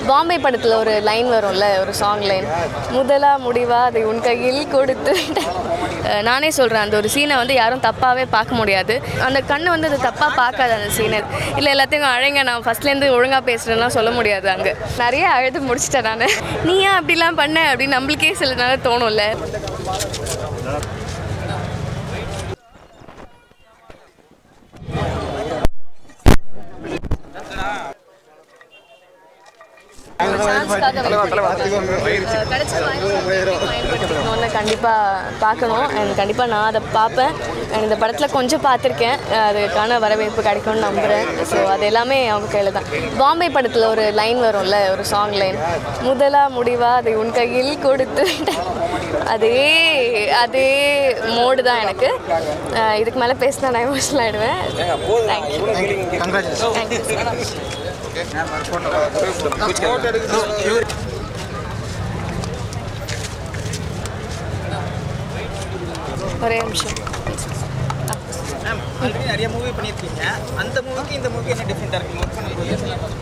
பாம்பே படத்தில் ஒரு லைன் வரும்ல ஒரு சாங் லைன் முதலா முடிவா அதை உன் கையில் கொடுத்து அஹ் நானே சொல்கிறேன் அந்த ஒரு சீனை வந்து யாரும் தப்பாகவே பார்க்க முடியாது அந்த கண்ணு வந்து அது தப்பாக பார்க்காது அந்த சீனை இல்லை எல்லாத்தையும் அழைங்க நான் ஃபஸ்ட்லேருந்து ஒழுங்காக பேசுகிறேன்லாம் சொல்ல முடியாது அங்கே நிறைய அழுது முடிச்சிட்டேன் நான் நீ ஏன் அப்படிலாம் பண்ண அப்படின்னு நம்மளுக்கே சில நேரம் தோணும்ல பயன்படுத்திக்கணும்னு கண்டிப்பாக பார்க்கணும் அண்ட் கண்டிப்பாக நான் அதை பார்ப்பேன் அண்ட் இந்த படத்தில் கொஞ்சம் பார்த்துருக்கேன் அதுக்கான வரவேற்பு கிடைக்கும்னு நம்புகிறேன் ஸோ அது எல்லாமே அவங்க கையில் தான் பாம்பே படத்தில் ஒரு லைன் வரும்ல ஒரு சாங் லைன் முதலா முடிவா அதை உன் கையில் கொடுத்து அதே அதே மோடு தான் எனக்கு அஹ் இதுக்கு மேலே பேசினா நான் எமோஷனல் ஆகிடுவேன் தேங்க்யூ ஒரே நிமிஷம் ஆல்ரெடி நிறைய மூவி பண்ணியிருக்கீங்க அந்த மூவிக்கு இந்த மூவிக்கு என்ன டிஃப்ரெண்ட்டாக இருக்கு ஒர்க் பண்ணும்போது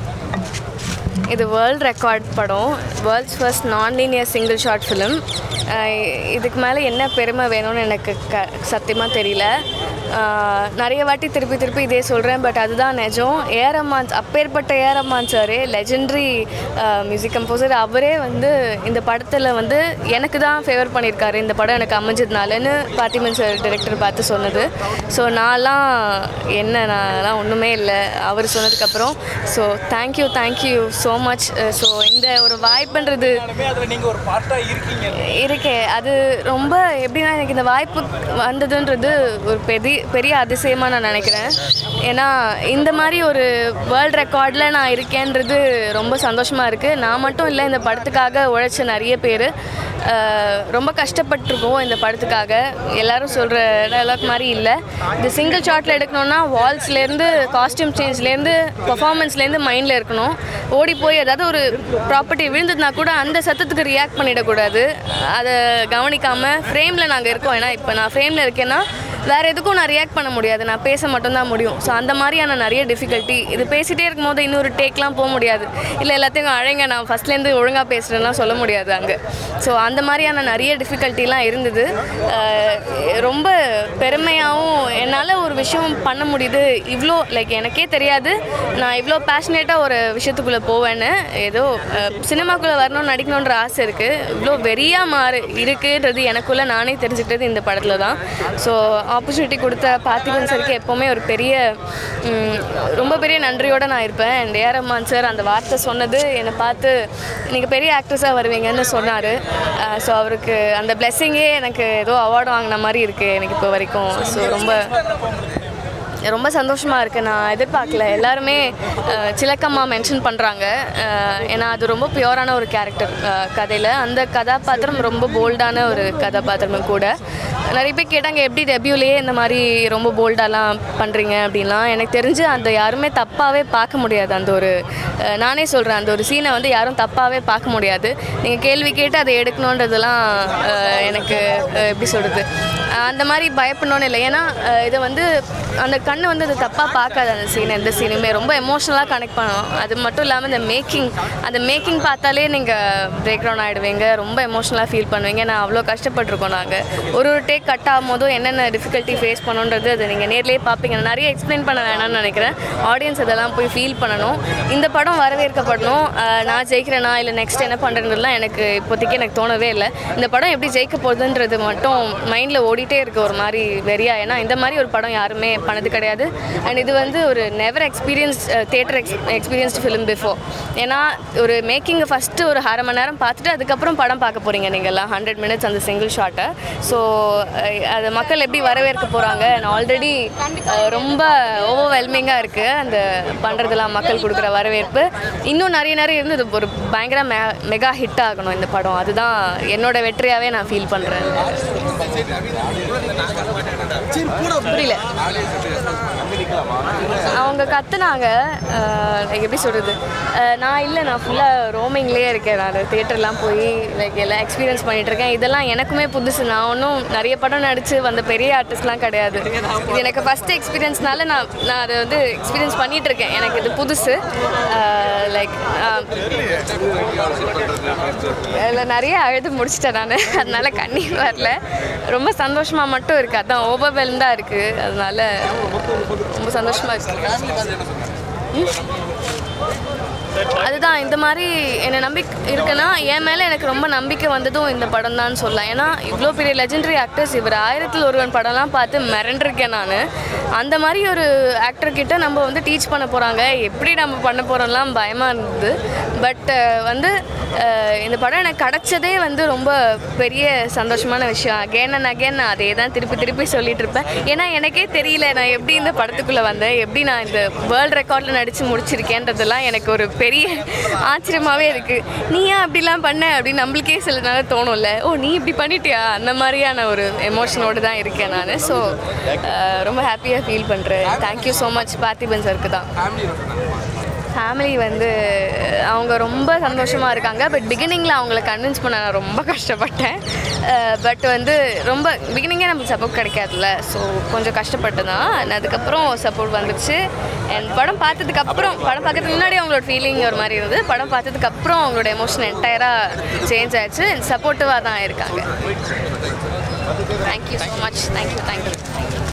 இது வேர்ல்ட் ரெக்கார்ட் படம் world's first non linear single shot film இதுக்கு மேலே என்ன பெருமை வேணும்னு எனக்கு க சத்தியமாக தெரியல அஹ், நிறைய வாட்டி திருப்பி திருப்பி இதே சொல்கிறேன் பட் அதுதான் நிஜம் ஏஆர் ரஹ்மான் அப்பேற்பட்ட A R Rahman sir legendary music composer அவரே வந்து இந்த படத்தில் வந்து எனக்கு தான் ஃபேவர் பண்ணியிருக்காரு இந்த படம் எனக்கு அமைஞ்சதுனாலன்னு பார்த்திபன் சார் டைரக்டர் பார்த்து சொன்னது ஸோ நான்லாம் என்ன நான்லாம் ஒன்றுமே இல்லை அவர் சொன்னதுக்கப்புறம் so thank you thank you so much so இந்த ஒரு வாய்ப்புன்றது அதில் நீங்கள் ஒரு பார்ட்டாக இருக்கீங்க இருக்கே அது ரொம்ப எப்படின்னா எனக்கு இந்த வாய்ப்பு வந்ததுன்றது ஒரு பெரிய பெரிய அதிசயமாக நான் நினைக்கிறேன் ஏன்னா இந்த மாதிரி ஒரு வேர்ல்ட் ரெக்கார்டில் நான் இருக்கேன்றது ரொம்ப சந்தோஷமாக இருக்குது நான் மட்டும் இல்லை இந்த படத்துக்காக உழைச்ச நிறைய பேர் ரொம்ப கஷ்டப்பட்டிருக்கோம் இந்த படத்துக்காக எல்லாரும் சொல்கிற டைலாக் மாதிரி இல்லை இந்த சிங்கிள் ஷாட்டில் எடுக்கணும்னா வால்ஸ்லேருந்து காஸ்டியூம் சேஞ்ச்லேருந்து பர்ஃபார்மன்ஸ்லேருந்து மைண்டில் இருக்கணும் ஓடி போய் ஏதாவது ஒரு ப்ராப்பர்ட்டி விழுந்ததுனா கூட அந்த சத்தத்துக்கு ரியாக்ட் பண்ணிடக்கூடாது அதை கவனிக்காமல் ஃப்ரேமில் நாங்கள் இருக்கோம் ஏன்னா இப்போ நான் ஃப்ரேமில் இருக்கேன்னா வேறு எதுக்கும் நான் ரியாக்ட் பண்ண முடியாது நான் பேச மட்டும்தான் முடியும் ஸோ அந்த மாதிரியான நிறைய டிஃபிகல்ட்டி இது பேசிகிட்டே இருக்கும்போது இன்னொரு டேக்லாம் போக முடியாது இல்லை எல்லாத்தையும் அழைங்க நான் ஃபஸ்ட்லேருந்து ஒழுங்காக பேசுகிறேன்லாம் சொல்ல முடியாது அங்கே ஸோ அந்த மாதிரியான நிறைய டிஃபிகல்ட்டிலாம் இருந்தது அஹ் ரொம்ப பெருமையாகவும் என்னால் ஒரு விஷயம் பண்ண முடியுது இவ்வளோ லைக் எனக்கே தெரியாது நான் இவ்வளோ பேஷனேட்டாக ஒரு விஷயத்துக்குள்ளே போவேன்னு ஏதோ சினிமாக்குள்ளே வரணும்னு நடிக்கணுன்ற ஆசை இருக்குது இவ்வளோ வெறியாக மாறு இருக்குன்றது எனக்குள்ளே நானே தெரிஞ்சுக்கிட்டது இந்த படத்தில் தான் ஸோ ஆப்பர்ச்சுனிட்டி கொடுத்த பார்த்திபன் சருக்கு எப்போவுமே ஒரு பெரிய ம், ரொம்ப பெரிய நன்றியோடு நான் இருப்பேன் அண்ட் ஏஆர் ரஹ்மான் சார் அந்த வார்த்தை சொன்னது என்னை பார்த்து நீங்கள் பெரிய ஆக்ட்ரஸாக வருவீங்கன்னு சொன்னார் ஸோ அவருக்கு அந்த பிளெஸ்ஸிங்கே எனக்கு ஏதோ அவார்டு வாங்கின மாதிரி இருக்குது எனக்கு இப்போ வரைக்கும் ஸோ ரொம்ப ரொம்ப சந்தோஷமாக இருக்குது நான் எதிர்பார்க்கல எல்லாருமே அஹ், சிலக்கம்மா மென்ஷன் பண்ணுறாங்க ஏன்னா அது ரொம்ப பியூரான ஒரு கேரக்டர் கதையில் அந்த கதாபாத்திரம் ரொம்ப போல்டான ஒரு கதாபாத்திரமும் கூட நிறைய பேர் கேட்டாங்க எப்படி டெபியூலேயே இந்த மாதிரி ரொம்ப போல்டாலாம் பண்ணுறீங்க அப்படின்லாம் எனக்கு தெரிஞ்சு அந்த யாருமே தப்பாகவே பார்க்க முடியாது அந்த ஒரு அஹ், நானே சொல்கிறேன் அந்த ஒரு சீனை வந்து யாரும் தப்பாகவே பார்க்க முடியாது நீங்கள் கேள்வி கேட்டு அதை எடுக்கணுன்றதெல்லாம் அஹ், எனக்கு அஹ், எப்படி சொல்கிறது அந்த மாதிரி பயப்படணும்னு இல்லை ஏன்னா அஹ், இதை வந்து அந்த கண்ணு வந்து அது தப்பாக பார்க்காது அந்த சீன் எந்த சீனுமே ரொம்ப எமோஷ்னலாக கனெக்ட் பண்ணும் அது மட்டும் இல்லாமல் இந்த மேக்கிங் அந்த மேக்கிங் பார்த்தாலே நீங்கள் பிரேக் டவுன் ஆகிடுவீங்க ரொம்ப எமோஷ்னலாக ஃபீல் பண்ணுவீங்க நான் அவ்வளோ கஷ்டப்பட்டிருக்கோம் நாங்கள் ஒரு ஒரு டேக் கட் ஆகும் போதும் என்னென்ன டிஃபிகல்ட்டி ஃபேஸ் பண்ணணுன்றது அதை நீங்கள் நேர்லேயே பார்ப்பீங்க நான் நிறைய எக்ஸ்பிளைன் பண்ண வேணாம்னு நினைக்கிறேன் ஆடியன்ஸ் இதெல்லாம் போய் ஃபீல் பண்ணணும் இந்த படம் வரவேற்கப்படணும் அஹ், நான் ஜெயிக்கிறேனா இல்லை நெக்ஸ்ட் என்ன பண்ணுறதுலாம் எனக்கு இப்போதைக்கு எனக்கு தோணவே இல்லை இந்த படம் எப்படி ஜெயிக்க போகுதுன்றது மட்டும் மைண்டில் ஓடிட்டே இருக்கு ஒரு மாதிரி வெறியா ஏன்னா இந்த மாதிரி ஒரு படம் யாருமே பண்ணது கிடையாது அண்ட் இது வந்து ஒரு நெவர் எக்ஸ்பீரியன்ஸ் தேட்டர் எக்ஸ் எக்ஸ்பீரியன்ஸ்டு ஃபிலிம் பிஃபோர் ஏன்னா ஒரு மேக்கிங்கை ஃபஸ்ட்டு ஒரு அரை மணி நேரம் பார்த்துட்டு அதுக்கப்புறம் படம் பார்க்க போகிறீங்க நீங்கள்லாம் ஹண்ட்ரட் மினிட்ஸ் அந்த சிங்கிள் ஷாட்டை ஸோ அது மக்கள் எப்படி வரவேற்க போகிறாங்க அண்ட் ஆல்ரெடி ரொம்ப ஓவர்வெல்மிங்காக இருக்குது அந்த பண்ணுறதெல்லாம் மக்கள் கொடுக்குற வரவேற்பு இன்னும் நிறைய நிறைய இருந்து இது ஒரு பயங்கர மெ மெகா ஹிட் ஆகணும் இந்த படம் அதுதான் என்னோட வெற்றியாகவே நான் ஃபீல் பண்ணுறேன் புரியல அவங்க கத்துனாங்க லைக் எப்படி சொல்கிறது நான் இல்லை நான் ஃபுல்லாக ரோமிங்லேயே இருக்கேன் நான் தியேட்டர்லாம் போய் லைக் எல்லாம் எக்ஸ்பீரியன்ஸ் பண்ணிட்டு இருக்கேன் இதெல்லாம் எனக்குமே புதுசு நான் ஒன்றும் நிறைய படம் நடித்து வந்த பெரிய ஆர்டிஸ்ட்லாம் கிடையாது இது எனக்கு ஃபஸ்ட்டு எக்ஸ்பீரியன்ஸ்னால நான் நான் அதை வந்து எக்ஸ்பீரியன்ஸ் பண்ணிட்டு இருக்கேன் எனக்கு இது புதுசு லைக் அதில் நிறைய அழுது முடிச்சிட்டேன் நான் அதனால கண்ணீர் வரல ரொம்ப சந்தோஷமாக மட்டும் இருக்குது அதான் ஓவர்வெல்ம்டாக இருக்குது அதனால ரொம்ப சந்தோஷமாக இருக்குது அதுதான் இந்த மாதிரி என்னை நம்பி இருக்குன்னா என் மேலே எனக்கு ரொம்ப நம்பிக்கை வந்ததும் இந்த படம் தான் சொல்லலாம் ஏன்னா இவ்வளோ பெரிய லெஜெண்டரி ஆக்டர்ஸ் இவர் ஆயிரத்தில் ஒருவன் படம்லாம் பார்த்து மிரண்டிருக்கேன் நான் அந்த மாதிரி ஒரு ஆக்டர் கிட்ட நம்ம வந்து டீச் பண்ண போகிறாங்க எப்படி நம்ம பண்ண போகிறோம்லாம் பயமாக இருந்தது பட் வந்து அஹ், இந்த படம் எனக்கு கிடச்சதே வந்து ரொம்ப பெரிய சந்தோஷமான விஷயம் அகேன் அண்ட் அகேன் நான் அதே தான் திருப்பி திருப்பி சொல்லிட்டு இருப்பேன் ஏன்னா எனக்கே தெரியல நான் எப்படி இந்த படத்துக்குள்ளே வந்தேன் எப்படி நான் இந்த வேர்ல்ட் ரெக்கார்டில் நடித்து முடிச்சிருக்கேன்றதெல்லாம் எனக்கு ஒரு பெரிய ஆச்சரியமாகவே இருக்குது நீ ஏன் அப்படிலாம் பண்ண அப்படின்னு நம்மளுக்கே சில நேரம் தோணும்ல ஓ நீ இப்படி பண்ணிட்டியா அந்த மாதிரியான ஒரு எமோஷனோடு தான் இருக்கேன் நான் ஸோ ரொம்ப ஹாப்பியாக ஃபீல் பண்ணுறேன் தேங்க்யூ ஸோ மச் பார்த்திபன் சருக்கு தான் ஃபேமிலி வந்து அவங்க ரொம்ப சந்தோஷமாக இருக்காங்க பட் பிகினிங்கில் அவங்கள கன்வின்ஸ் பண்ண நான் ரொம்ப கஷ்டப்பட்டேன் பட் வந்து ரொம்ப பிகினிங்கே நமக்கு சப்போர்ட் கிடைக்காதுல்ல ஸோ கொஞ்சம் கஷ்டப்பட்டு தான் and அதுக்கப்புறம் சப்போர்ட் வந்துடுச்சு அண்ட் படம் பார்த்ததுக்கப்புறம் படம் பார்க்கறதுக்கு முன்னாடி அவங்களோட ஃபீலிங் ஒரு மாதிரி இருந்தது படம் பார்த்ததுக்கப்புறம் அவங்களோட எமோஷன் என்டையராக சேஞ்ச் ஆயிடுச்சு அண்ட் சப்போர்ட்டிவாக தான் இருக்காங்க thank you so much thank you thank you